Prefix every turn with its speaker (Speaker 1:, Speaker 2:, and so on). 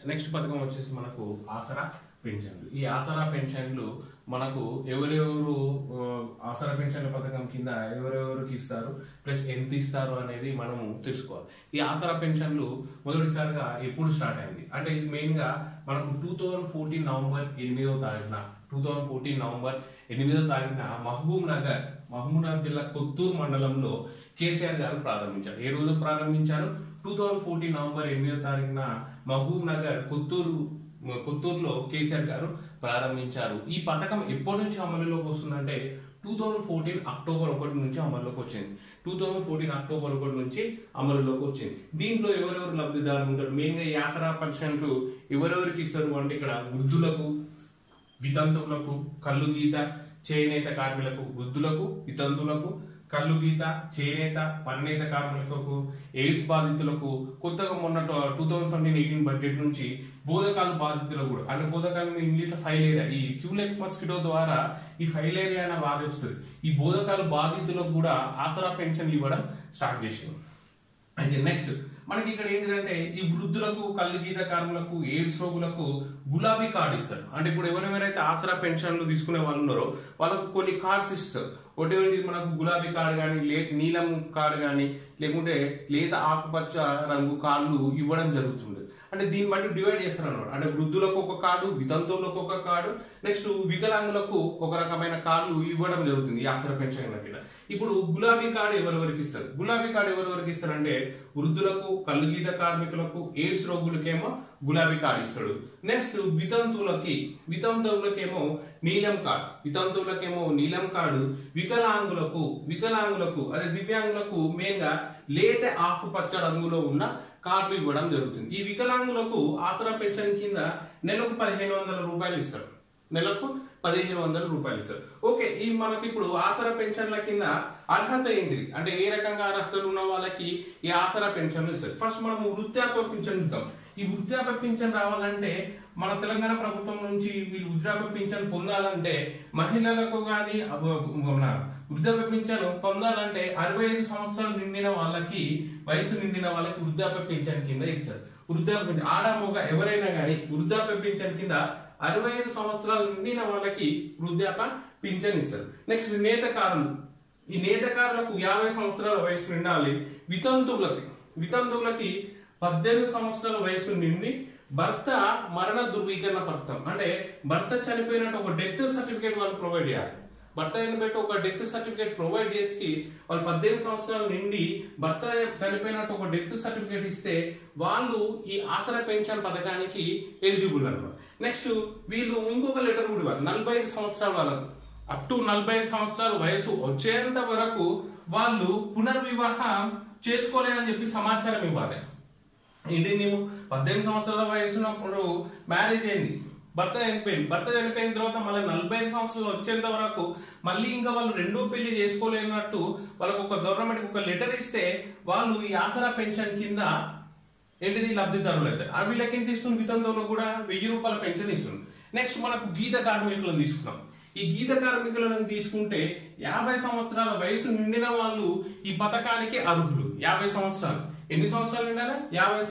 Speaker 1: next పథకం వచ్చేసి మనకు ఆసరా పెన్షన్లు ఈ ఆసరా పెన్షన్లు మనకు ఎవరెవరు ఆ, ఆసరా పెన్షన్ల పథకం కింద ఎవరెవరికి ఇస్తారు ప్లస్ ఎంత ఇస్తారు అనేది మనము తెలుసుకోవాలి ఈ ఆసరా పెన్షన్లు మొదటిసారిగా ఎప్పుడు స్టార్ట్ అయింది అంటే ఇది మెయిన్ గా మనకు టూ థౌజండ్ ఫోర్టీన్ నవంబర్ ఎనిమిదవ తారీఖున టూ థౌజండ్ ఫోర్టీన్ నవంబర్ ఎనిమిదవ తారీఖున మహబూబ్ నగర్ మహబూబ్ నగర్ జిల్లా కొత్తూరు మండలంలో కేసీఆర్ గారు ప్రారంభించారు ఏ రోజు ప్రారంభించారు టూ థౌజండ్ ఫోర్టీన్ నవంబర్ ఎనిమిదవ తారీఖున మహబూబ్ నగర్ కొత్తూరు కొత్తూరులో కేసీఆర్ గారు ప్రారంభించారు ఈ పథకం ఎప్పటి నుంచి అమలులోకి వస్తుందంటే టూ థౌజండ్ ఫోర్టీన్ అక్టోబర్ ఒకటి నుంచి అమల్లోకి వచ్చింది టూ థౌజండ్ ఫోర్టీన్ అక్టోబర్ ఒకటి నుంచి అమలులోకి వచ్చింది దీంట్లో ఎవరెవరు లబ్ధిదారులు ఉంటారు మెయిన్ గా ఈ ఆసరా పెన్షన్లు ఎవరెవరికి ఇస్తారు అంటే ఇక్కడ వృద్ధులకు వితంతువులకు కళ్ళు గీత చేనేత కార్మికులకు వృద్ధులకు వితంతువులకు కళ్ళు గీత చేనేత పన్నేత కార్మికులకు ఎయిడ్స్ బాధితులకు కొత్తగా మొన్న two thousand seventeen eighteen budget నుంచి బోధకాలు బాధితులకు కూడా అంటే బోధకాలు ఇంగ్లీష్ ఫైల్ ఏరియా ఈ క్యూలెక్స్ మస్కిటో ద్వారా ఈ ఫైల్ ఏరియా అనే బాధ వస్తుంది ఈ బోధకాలు బాధితులకు కూడా ఆసరా పెన్షన్లు ఇవ్వడం స్టార్ట్ చేసింది అయితే నెక్స్ట్ మనకి ఇక్కడ ఏంటిదంటే ఈ వృద్ధులకు కళ్ళు గీత కార్మికులకు ఎయిడ్స్ రోగులకు గులాబీ కార్డు ఇస్తారు అంటే ఇప్పుడు ఎవరెవరైతే ఆసరా పెన్షన్లు తీసుకునే వాళ్ళు ఉన్నారో వాళ్ళకు కొన్ని కార్డ్స్ ఇస్తారు ఒకటి ఏంటి మనకు గులాబీ కార్డు కానీ లే నీలం కార్డు కానీ లేకుంటే లేత ఆకుపచ్చ రంగు కార్డులు ఇవ్వడం జరుగుతుంది అంటే దీన్ని బట్టి డివైడ్ చేస్తారు అనమాట అంటే వృద్ధులకు ఒక కార్డు వితంతువులకు ఒక కార్డు నెక్స్ట్ వికలాంగులకు ఒక రకమైన కార్డులు ఇవ్వడం జరుగుతుంది ఈ ఆసరా పెన్షన్ కింద ఇప్పుడు గులాబీ కార్డు ఎవరెవరికి ఇస్తారు గులాబీ కార్డు ఎవరెవరికి ఇస్తారంటే వృద్ధులకు కళ్ళు గీత కార్మికులకు ఎయిడ్స్ రోగులకేమో గులాబీ కార్డు ఇస్తాడు నెక్స్ట్ వితంతువులకి వితంతువులకేమో నీలం కార్డు వితంతువులకేమో నీలం కార్డు వికలాంగులకు వికలాంగులకు అదే దివ్యాంగులకు మెయిన్ గా లేత ఆకుపచ్చ రంగులో ఉన్న కార్డులు ఇవ్వడం జరుగుతుంది ఈ వికలాంగులకు ఆసరా పెన్షన్ కింద నెలకు పదిహేను వందల రూపాయలు ఇస్తారు నెలకు పదిహేను వందల రూపాయలు ఇస్తారు ఓకే ఈ మనకి ఇప్పుడు ఆసరా పెన్షన్ల కింద అర్హత ఏంటిది అంటే ఏ రకంగా అర్హతలు ఉన్న వాళ్ళకి ఈ ఆసరా పెన్షన్లు ఇస్తారు ఫస్ట్ మనం వృద్ధాప్య పింఛన్ ఇద్దాం ఈ వృద్ధాప్య పింఛన్ రావాలంటే మన తెలంగాణ ప్రభుత్వం నుంచి వీళ్ళు వృద్ధాప్య పింఛన్ పొందాలంటే మహిళలకు కానీ మన వృద్ధాప్య పింఛన్ పొందాలంటే అరవై ఐదు సంవత్సరాలు నిండిన వాళ్ళకి వయసు నిండిన వాళ్ళకి వృద్ధాప్య పింఛన్ కింద ఇస్తారు వృద్ధాప్య పింఛన్ ఆడ మగ ఎవరైనా కానీ వృద్ధాప్య పింఛన్ కింద అరవై ఐదు సంవత్సరాలు నిండిన వాళ్ళకి వృద్ధాప్య పింఛన్ ఇస్తారు నెక్స్ట్ నేతకారులు ఈ నేతకారులకు యాభై సంవత్సరాల వయసు నిండాలి వితంతువులకి వితంతువులకి పద్దెనిమిది సంవత్సరాల వయసు నిండి భర్త మరణ ధృవీకరణ పత్రం అంటే భర్త చనిపోయినట్టు ఒక డెత్ సర్టిఫికేట్ వాళ్ళు ప్రొవైడ్ చేయాలి భర్త చనిపోయి ఒక డెత్ సర్టిఫికేట్ ప్రొవైడ్ చేసి వాళ్ళు పద్దెనిమిది సంవత్సరాల నుండి భర్త చనిపోయినట్టు ఒక డెత్ సర్టిఫికేట్ ఇస్తే వాళ్ళు ఈ ఆసరా పెన్షన్ పథకానికి ఎలిజిబుల్ అన్నమాట నెక్స్ట్ వీళ్ళు ఇంకొక లెటర్ కూడా ఇవ్వాలి నలభై ఐదు సంవత్సరాల వాళ్ళకు అప్ టు నలభై ఐదు సంవత్సరాల వయసు వచ్చేంత వరకు వాళ్ళు పునర్వివాహం చేసుకోలేదని చెప్పి సమాచారం ఇవ్వాలి ఏంటి నేను పద్దెనిమిది సంవత్సరాల వయసు ఉన్నప్పుడు మ్యారేజ్ అయింది భర్త చనిపోయింది భర్త చనిపోయిన తర్వాత మళ్ళీ నలభై ఐదు సంవత్సరాలు వచ్చేంత వరకు మళ్ళీ ఇంకా వాళ్ళు రెండో పెళ్లి చేసుకోలేనట్టు వాళ్ళకు ఒక గవర్నమెంట్ ఒక లెటర్ ఇస్తే వాళ్ళు ఈ ఆసరా పెన్షన్ కింద ఏంటిది లబ్ధిదారులు అవుతారు ఆ వీళ్ళకి ఎంత ఇస్తుంది వితంతువులకు కూడా వెయ్యి రూపాయల పెన్షన్ ఇస్తుంది నెక్స్ట్ మనకు గీత కార్మికులను తీసుకున్నాం ఈ గీత కార్మికులను తీసుకుంటే యాభై సంవత్సరాల వయసు నిండిన వాళ్ళు ఈ పథకానికి అర్హులు యాభై సంవత్సరాలు ఎన్ని సంవత్సరాలు నిండాలి యాభై